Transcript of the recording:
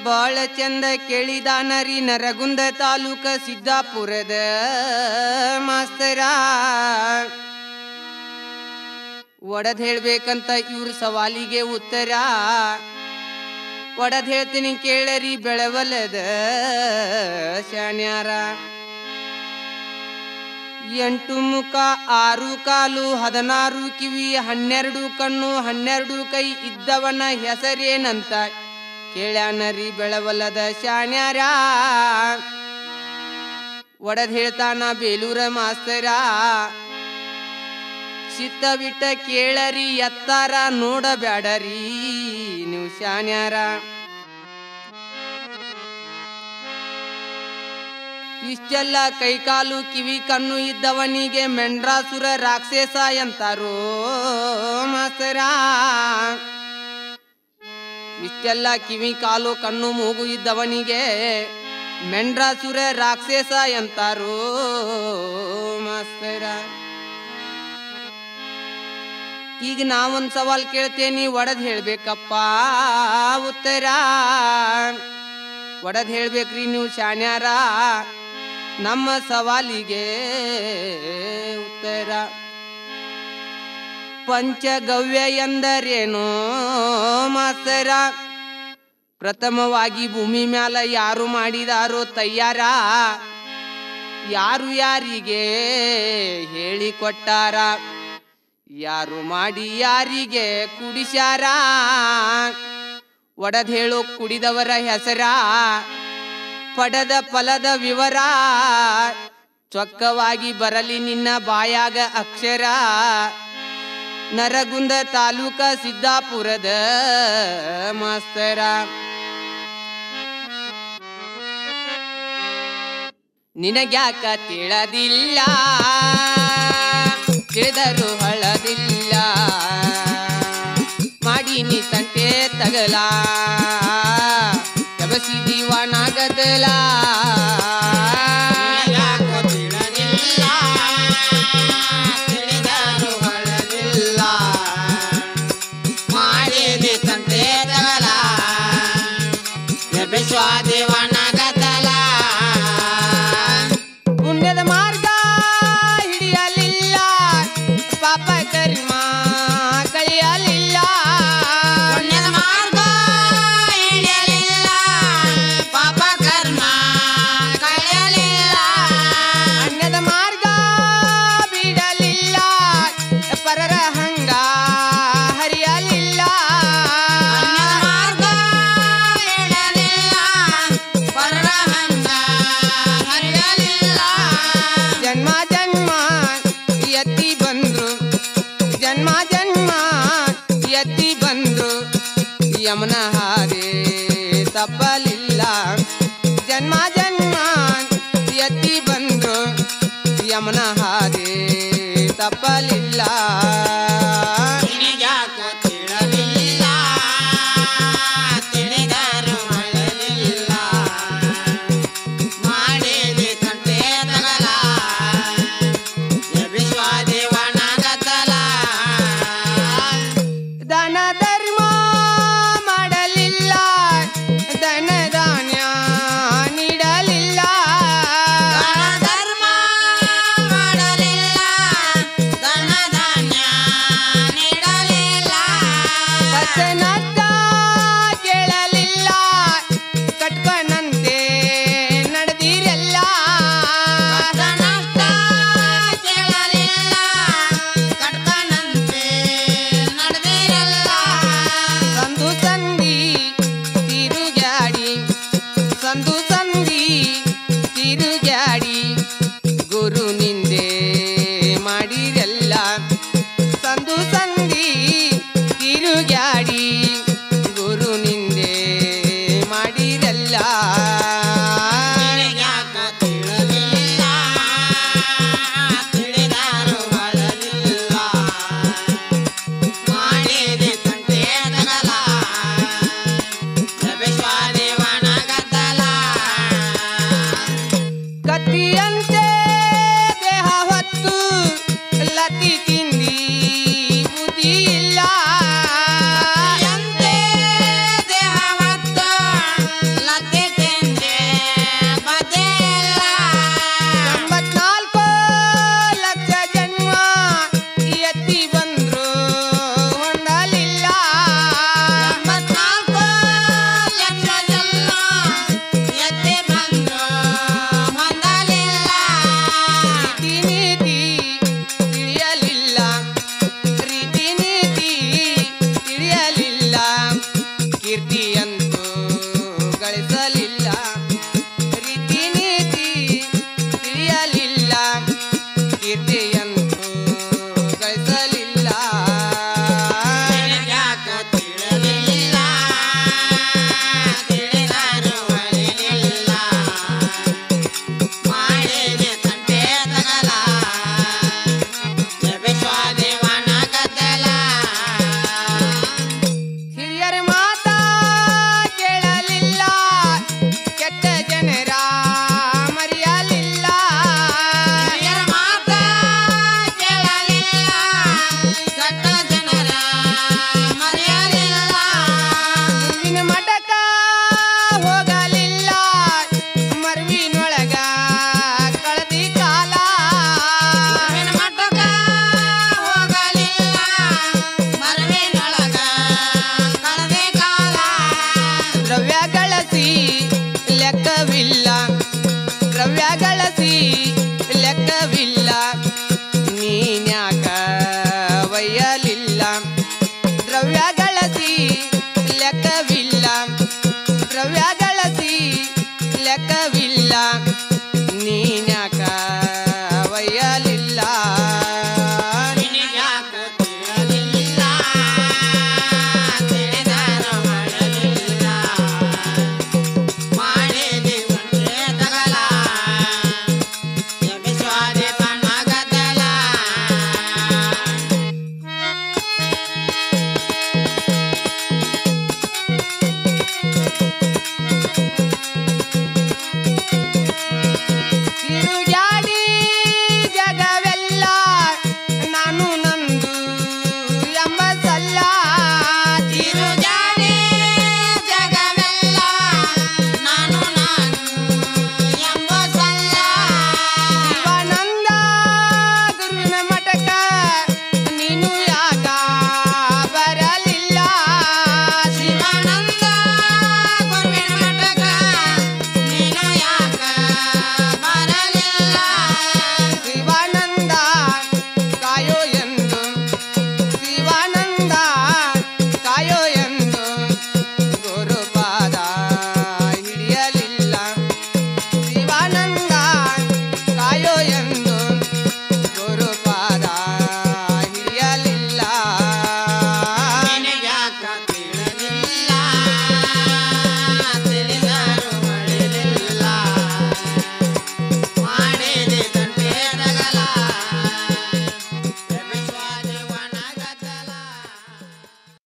ಬಾಳ ಚಂದ ಕೇಳಿದಾನರಿ ನರಗುಂದ ತಾಲೂಕ ಸಿದ್ದಾಪುರದ ಮಾಸ್ತರ ಒಡದ್ ಹೇಳ್ಬೇಕಂತ ಇವ್ರ ಸವಾಲಿಗೆ ಉತ್ತರ ಒಡದ್ ಹೇಳ್ತೀನಿ ಕೇಳರಿ ಬೆಳವಲದ ಶಾನ್ಯಾರ ಎಂಟು ಮುಖ ಆರು ಕಾಲು ಹದಿನಾರು ಕಿವಿ ಹನ್ನೆರಡು ಕಣ್ಣು ಹನ್ನೆರಡು ಕೈ ಇದ್ದವನ ಹೆಸರೇನಂತ ಕೇಳ್ಯಾನರಿ ಬೆಳವಲ್ಲದ ಶಾಣ್ಯಾರ ಒಡದ್ ಹೇಳ್ತಾನ ಬೇಲೂರ ಮಾಸ್ತರ ಚಿತ್ತ ಬಿಟ್ಟ ಕೇಳರಿ ಎತ್ತಾರ ನೋಡಬ್ಯಾಡರಿ ನೀವು ಶಾನ್ಯಾರ ಇಷ್ಟೆಲ್ಲ ಕೈಕಾಲು ಕಿವಿ ಕಣ್ಣು ಇದ್ದವನಿಗೆ ಮೆಂಡ್ರಾಸುರ ರಾಕ್ಷಸ ಎಂತಾರೋ ಮಾಸ್ತರ ಇಷ್ಟೆಲ್ಲ ಕಿವಿ ಕಾಲು ಕಣ್ಣು ಮೂಗು ಇದ್ದವನಿಗೆ ಮೆಂಡ್ರಾಸುರ ರಾಕ್ಷಸ ಎಂತಾರೋ ಮಾಸ್ತರ ಈಗ ನಾವೊಂದ್ ಸವಾಲ್ ಕೇಳ್ತೇನಿ ಒಡದ್ ಹೇಳ್ಬೇಕಪ್ಪ ಉತ್ತರ ಒಡದ್ ಹೇಳ್ಬೇಕ್ರಿ ನೀವು ಶಾನ್ಯಾರ ನಮ್ಮ ಸವಾಲಿಗೆ ಉತ್ತರ ಪಂಚಗವ್ಯ ಎಂದರೇನು ಮಾಸ್ತರ ಪ್ರಥಮವಾಗಿ ಭೂಮಿ ಮ್ಯಾಲ ಯಾರು ಮಾಡಿದಾರೋ ತಯ್ಯಾರ ಯಾರು ಯಾರಿಗೆ ಹೇಳಿಕೊಟ್ಟಾರ ಯಾರು ಮಾಡಿ ಯಾರಿಗೆ ಕುಡಿಸ್ಯಾರ ಒಡದ್ ಹೇಳೋ ಕುಡಿದವರ ಹೆಸರ ಪಡದ ಫಲದ ವಿವರ ಚೊಕ್ಕವಾಗಿ ಬರಲಿ ನಿನ್ನ ಬಾಯಾಗ ಅಕ್ಷರ ನರಗುಂದ ತಾಲೂಕ ಸಿದ್ದಾಪುರದ ಮಾಸ್ತರ ನಿನಗ್ಯಾಕ ತಿಳದಿಲ್ಲ ತಿಳಿದರು ಹಳದಿಲ್ಲ ಮಾಡೀನಿ ತಂಟೆ ತಗಲ ಕಬಸಿ ದೀವಾನಾಗದಲ ಯಾಕೋ ತಿಳಿದಿಲ್ಲ ತಿಳಿದರು ಹೊಳದಿಲ್ಲ ಮಾಡಿದೆ ತಂದೆ ತಗಲ ಎಬ್ಬಿಸ್ವಾದೇವನಾಗದಲ ಪುಣ್ಯದ ಮಾರ್ಗ ಹಿಡಿಯಲಿಲ್ಲ ಪಾಪ ಕರ್ಮ ಕಳಿಯಲಿಲ್ಲ ಪುಣ್ಯದ ಮಾರ್ಗ ಹಿಡಿಯಲಿಲ್ಲ ಪಾಪ ಕರ್ಮ ಕಳೆಯಲಿಲ್ಲ ಅನ್ಯದ ಮಾರ್ಗ ಬಿಡಲಿಲ್ಲ ಪರರ ಹಂಗ ಹರಿಯಲಿಲ್ಲ ಅನ್ಯದ ಮಾರ್ಗ ಹಿಡಿಯಲಿಲ್ಲ ಪರರ ಹಂಗ ಹರಿಯಲಿಲ್ಲ ಜನ್ಮ ಜನ್ಮ ಎತ್ತಿ ಬಂದ್ರು ಜನ್ಮ ಜನ್ಮ ಎತ್ತಿ ಬಂದ್ರು ಯಮನ ಹಾರೆ ತಪ್ಪಲಿಲ್ಲ ಜನ್ಮ ಜನ್ಮ ಎತ್ತಿ ಬಂದ್ರು ಯಮನ ಹಾರೆ ತಪ್ಪಲಿಲ್ಲ ನಿನಗ್ಯಾಕೋ ತಿಳಿದಿಲ್ಲ ತಿಳಿದರು ಮಾಡಲಿಲ್ಲ ಮಾಡಿದೆ ತಂಟೆ ತಗಲ ಎಬ್ಬಿಸ್ವಾದೇವನಾಗದಲ ದನ ಧರ್ಮ ಮಾಡಲಿಲ್ಲ ದನ ಧಾನ್ಯ ನೀಡಲಿಲ್ಲ ದಾನ ಧರ್ಮ ಮಾಡಲಿಲ್ಲ ಧನ ಧಾನ್ಯ ನೀಡಲಿಲ್ಲ ಕೀರ್ತಿಯಂತೂ ಗಳಿಸಲಿಲ್ಲ ನಿನಗ್ಯಾಕ ತಿಳಿಲಿಲ್ಲ ತಿಳಿದಾರು ಅಳಿಲಿಲ್ಲ ಮಾಡಿದೆ ತಂಟೆ ತಗಲ ವಿಶ್ವದೇವನ ಗದ್ದಲ ಹಿರಿಯರ ಮಾತ ಕೇಳಲಿಲ್ಲ ಕೆಟ್ಟ ಜನರ ಮರೆಯಲಿಲ್ಲ ಹಿರಿಯರ ಮಾತ ಕೇಳಲಿಲ್ಲ ಕೆಟ್ಟ ಜನರ ಮರೆಯಲಿಲ್ಲ ಹೂವಿನ ಮಠಕ ಹೋಗಲಿಲ್ಲ ಮರ್ವಿನೊಳಗ ಕಳದಿ ಕಾಲ ಮರವಿನ ಮಠಕ ಹೋಗಲಿಲ್ಲ ಮರವಿನೊಳಗ ಕಳೆದೆ ಕಾಲ ದ್ರವ್ಯ ಗಳಸಿ ಲೆಕ್ಕವಿಲ್ಲ ದ್ರವ್ಯ ಗಳಸಿ ಲೆಕ್ಕವಿಲ್ಲ ನೀನ್ಯಾಕ ಒಯ್ಯಲಿಲ್ಲ ದ್ರವ್ಯ ಗಳಸಿ ಲೆಕ್ಕವಿಲ್ಲ ದ್ರವ್ಯ ಗಳಸಿ ಲೆಕ್ಕವಿಲ್ಲ ನೀನ್ಯಾಕ ಒಯ್ಯಲಿಲ್ಲ ನಿನಗ್ಯಾಕ ತಿಳಿಲಿಲ್ಲ ತಿಳಿದಾರು ಮಾಡಲಿಲ್ಲ ಮಾಡಿದೆ ತಂಟೆ ತಗಲ ವಿಶ್ವದೇವನ ಗದ್ದಲ ತಿರುಗಾಡಿ